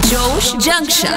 Josh junction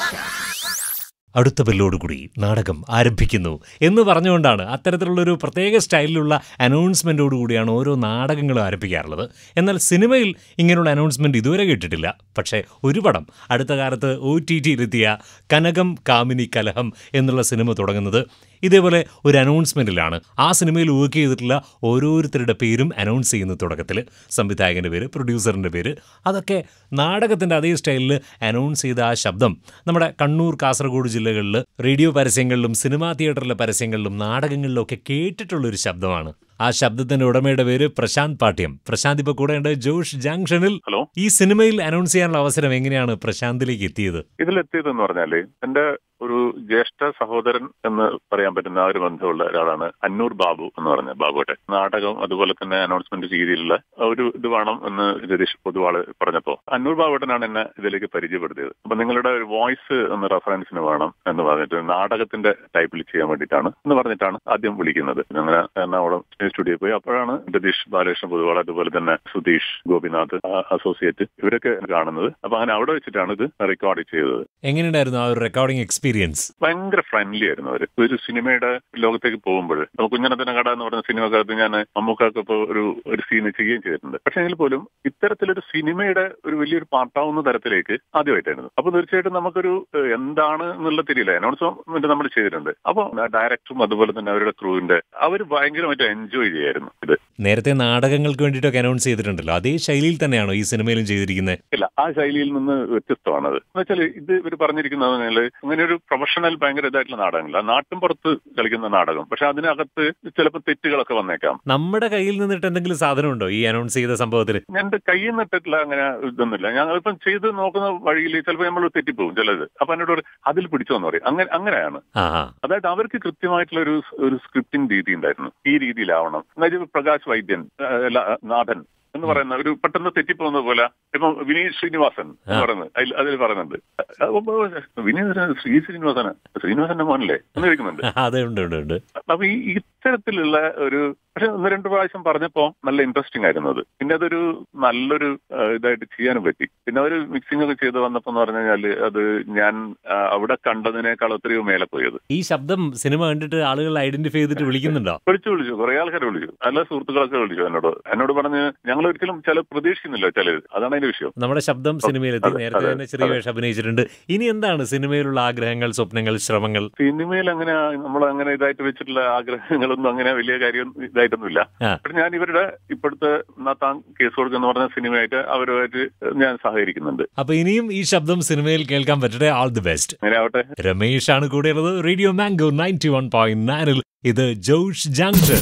അടുത്ത ബെല്ലോടുകൂടി നാടകം ആരംഭിക്കുന്നു എന്ന് പറഞ്ഞുകൊണ്ടാണ് അത്തരത്തിലുള്ളൊരു പ്രത്യേക സ്റ്റൈലിലുള്ള അനൗൺസ്മെൻറ്റോടുകൂടിയാണ് ഓരോ നാടകങ്ങളും ആരംഭിക്കാറുള്ളത് എന്നാൽ സിനിമയിൽ ഇങ്ങനെയുള്ള അനൗൺസ്മെൻറ്റ് ഇതുവരെ കേട്ടിട്ടില്ല പക്ഷേ ഒരു പടം അടുത്ത കാലത്ത് ഒ ടി ടിയിലെത്തിയ കനകം കാമിനി കലഹം എന്നുള്ള സിനിമ തുടങ്ങുന്നത് ഇതേപോലെ ഒരു അനൗൺസ്മെൻറ്റിലാണ് ആ സിനിമയിൽ വർക്ക് ചെയ്തിട്ടുള്ള ഓരോരുത്തരുടെ പേരും അനൗൺസ് ചെയ്യുന്ന തുടക്കത്തിൽ സംവിധായകൻ്റെ പേര് പ്രൊഡ്യൂസറിൻ്റെ പേര് അതൊക്കെ നാടകത്തിൻ്റെ അതേ സ്റ്റൈലിൽ അനൗൺസ് ചെയ്ത ആ ശബ്ദം നമ്മുടെ കണ്ണൂർ കാസർഗോഡ് ജില്ലകളിൽ റേഡിയോ പരസ്യങ്ങളിലും സിനിമാ തിയേറ്ററിലെ പരസ്യങ്ങളിലും നാടകങ്ങളിലും ഒക്കെ കേട്ടിട്ടുള്ളൊരു ശബ്ദമാണ് ആ ശബ്ദത്തിന്റെ ഉടമയുടെ പേര് പ്രശാന്ത് പാട്യം പ്രശാന്ത് ഇപ്പൊ കൂടെ ഉണ്ട് ജോഷ് ജംഗ്ഷനിൽ ഹലോ ഈ സിനിമയിൽ അനൗൺസ് ചെയ്യാനുള്ള അവസരം എങ്ങനെയാണ് പ്രശാന്തിലേക്ക് എത്തിയത് ഇതിലെത്തിയതെന്ന് പറഞ്ഞാല് എന്റെ ഒരു ജ്യേഷ്ഠ സഹോദരൻ എന്ന് പറയാൻ പറ്റുന്ന ആ ഒരു ബന്ധമുള്ള ഒരാളാണ് അന്നൂർ ബാബു എന്ന് പറഞ്ഞ ബാബുട്ടെ നാടകം അതുപോലെ തന്നെ അനൗൺസ്മെന്റ് രീതിയിലുള്ള ഒരു ഇത് വേണം എന്ന് രതീഷ് പൊതുവാള് പറഞ്ഞപ്പോ അന്നൂർ ബാബുട്ടനാണ് എന്നെ ഇതിലേക്ക് പരിചയപ്പെടുത്തിയത് അപ്പൊ നിങ്ങളുടെ ഒരു വോയിസ് ഒന്ന് റെഫറൻസിന് വേണം എന്ന് പറഞ്ഞിട്ട് നാടകത്തിന്റെ ടൈപ്പിൽ ചെയ്യാൻ വേണ്ടിയിട്ടാണ് എന്ന് പറഞ്ഞിട്ടാണ് ആദ്യം വിളിക്കുന്നത് അങ്ങനെ എറണാകുളം സ്റ്റുഡിയോ പോയി അപ്പോഴാണ് രതീഷ് ബാലകൃഷ്ണൻ പൊതുവാൾ അതുപോലെ തന്നെ സുധീഷ് ഗോപിനാഥ് അസോസിയേറ്റ് ഇവരൊക്കെ കാണുന്നത് അപ്പൊ അങ്ങനെ അവിടെ വെച്ചിട്ടാണ് ഇത് റെക്കോർഡ് ചെയ്തത് എങ്ങനെയുണ്ടായിരുന്നു ആ ഒരു റെക്കോർഡിംഗ് എക്സ്പീരിയൻസ് ഭയങ്കര ഫ്രണ്ട്ലി ആയിരുന്നു അവര് ഒരു സിനിമയുടെ ലോകത്തേക്ക് പോകുമ്പോൾ കുഞ്ഞനത്തന കട എന്ന് പറഞ്ഞ സിനിമക്കകത്ത് ഞാൻ മമ്മൂക്കാക്ക് ഇപ്പോൾ ഒരു ഒരു സീന് ചെയ്യുകയും ചെയ്തിട്ടുണ്ട് പക്ഷെ എങ്കിൽ പോലും ഇത്തരത്തിലൊരു സിനിമയുടെ ഒരു വലിയൊരു പാർട്ടാവുന്ന തരത്തിലേക്ക് ആദ്യമായിട്ടായിരുന്നു അപ്പൊ തീർച്ചയായിട്ടും നമുക്കൊരു ഏഹ്, എന്താണ് എന്നുള്ള തിരിയില്ല അനൗൺസ്മെന്റ് നമ്മൾ ചെയ്തിട്ടുണ്ട് അപ്പൊ ഡയറക്ടറും അതുപോലെ തന്നെ അവരുടെ ക്രൂവിന്റെ അവർ ഭയങ്കരമായിട്ട് എൻജോയ് ചെയ്യായിരുന്നു ഇത് നേരത്തെ നാടകങ്ങൾക്ക് വേണ്ടിയിട്ടൊക്കെ അനൗൺസ് ചെയ്തിട്ടുണ്ടല്ലോ അതേ ശൈലിയിൽ തന്നെയാണോ ഈ സിനിമയിലും ചെയ്തിരിക്കുന്നത് ഇല്ല ആ ശൈലിയിൽ നിന്ന് വ്യത്യസ്തമാണത് എന്ന് വെച്ചാൽ ഇത് ഇവർ പറഞ്ഞിരിക്കുന്നത് പറഞ്ഞാല് അങ്ങനെ ഒരു പ്രൊഫഷണൽ ഭയങ്കര ഇതായിട്ടുള്ള നാടകമില്ല നാട്ടും പുറത്ത് കളിക്കുന്ന നാടകം പക്ഷെ അതിനകത്ത് ചിലപ്പോൾ തെറ്റുകളൊക്കെ വന്നേക്കാം നമ്മുടെ കയ്യിൽ നിന്നിട്ട് എന്തെങ്കിലും സാധനം ഉണ്ടോ ഈ അനൗൺസ് ചെയ്ത സംഭവത്തിൽ എന്റെ കയ്യിൽ നിന്നിട്ടില്ല അങ്ങനെ ഇതൊന്നുമില്ല ഞങ്ങളിപ്പം ചെയ്ത് നോക്കുന്ന വഴിയിൽ ചിലപ്പോൾ നമ്മൾ തെറ്റിപ്പോവും ചിലത് അപ്പൊ എന്നോട് പറയും, അതിൽ പിടിച്ചോന്ന് പറയും അങ്ങനെ അങ്ങനെയാണ് ആ ആ അതായത് അവർക്ക് കൃത്യമായിട്ടുള്ള ഒരു ഒരു സ്ക്രിപ്റ്റിംഗ് രീതി ഉണ്ടായിരുന്നു ഈ രീതിയിലാവണം എന്നുവെച്ചാൽ പ്രകാശ് വൈദ്യൻ ആ, അല്ല, നാഥൻ എന്ന് പറയുന്ന ഒരു പെട്ടെന്ന് തെറ്റിപ്പോകുന്ന പോലെ ഇപ്പൊ വിനീത് ശ്രീനിവാസൻ എന്ന് പറയുന്നത് അതിൽ അതിൽ പറയുന്നുണ്ട് അപ്പൊ വിനീത് ശ്രീ ശ്രീനിവാസന ശ്രീനിവാസന്റെ മോനല്ലേ എന്ന് ചോദിക്കുന്നുണ്ട് അതെ ഉണ്ട് ഉണ്ട് ഉണ്ട് അപ്പൊ ഈ ഇത്തരത്തിലുള്ള ഒരു പക്ഷെ ഒന്ന് രണ്ട് പ്രാവശ്യം പറഞ്ഞപ്പോ നല്ല ഇൻട്രസ്റ്റിംഗ് ആയിരുന്നു അത് പിന്നെ അതൊരു നല്ലൊരു ആ, ഇതായിട്ട് ചെയ്യാനും പറ്റി പിന്നെ അവര് മിക്സിംഗ് ഒക്കെ ചെയ്ത് വന്നപ്പോ എന്ന് പറഞ്ഞു കഴിഞ്ഞാല് അത് ഞാൻ ആ, അവിടെ കണ്ടതിനേക്കാൾ ഒത്തിരിയോ മേലെ പോയത് ഈ ശബ്ദം സിനിമ കണ്ടിട്ട് ആളുകൾ ഐഡന്റിഫൈ ചെയ്തിട്ട് വിളിക്കുന്നുണ്ടോ വിളിച്ചു വിളിച്ചു കുറെ ആൾക്കാരെ വിളിച്ചു നല്ല സുഹൃത്തുക്കളൊക്കെ വിളിച്ചു എന്നോട് എന്നോട് പറഞ്ഞ് ഞങ്ങൾ ഒരിക്കലും ചില പ്രതീക്ഷിക്കുന്നില്ല ചിലത് അതാണ് അതിന്റെ വിഷയം നമ്മുടെ ശബ്ദം സിനിമയിലെത്തി അതെ, നേരത്തെ അതെ, തന്നെ ചെറിയ അതെ. വേഷം അഭിനയിച്ചിട്ടുണ്ട് ഇനി എന്താണ് സിനിമയിലുള്ള ആഗ്രഹങ്ങൾ സ്വപ്നങ്ങൾ ശ്രമങ്ങൾ സിനിമയിൽ അങ്ങനെ നമ്മൾ അങ്ങനെ ഇതായിട്ട് വെച്ചിട്ടുള്ള ആഗ്രഹങ്ങളൊന്നും അങ്ങനെ വലിയ കാര്യം ഇതായിട്ടൊന്നുമില്ല ആ. പക്ഷെ ഞാൻ ഇവരുടെ ഇപ്പോഴത്തെ നത്താൻ കേസ് കൊടുക്കുക എന്ന് പറഞ്ഞ സിനിമയായിട്ട് അവരുമായിട്ട് ഞാൻ സഹകരിക്കുന്നുണ്ട് അപ്പൊ ഇനിയും ഈ ശബ്ദം സിനിമയിൽ കേൾക്കാൻ പറ്റട്ടെ ആൾ ദി ബെസ്റ്റ് അങ്ങനെ ആവട്ടെ രമേഷ് ആണ് കൂടെയുള്ളത് radio mango ninety one point നയനിൽ ഇത് ജോഷ് ജംഗ്ഷൻ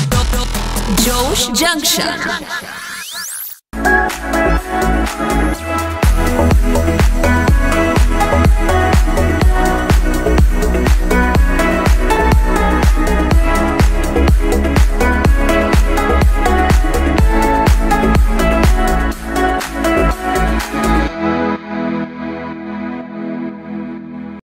ജോഷ് ജംഗ്ഷൻ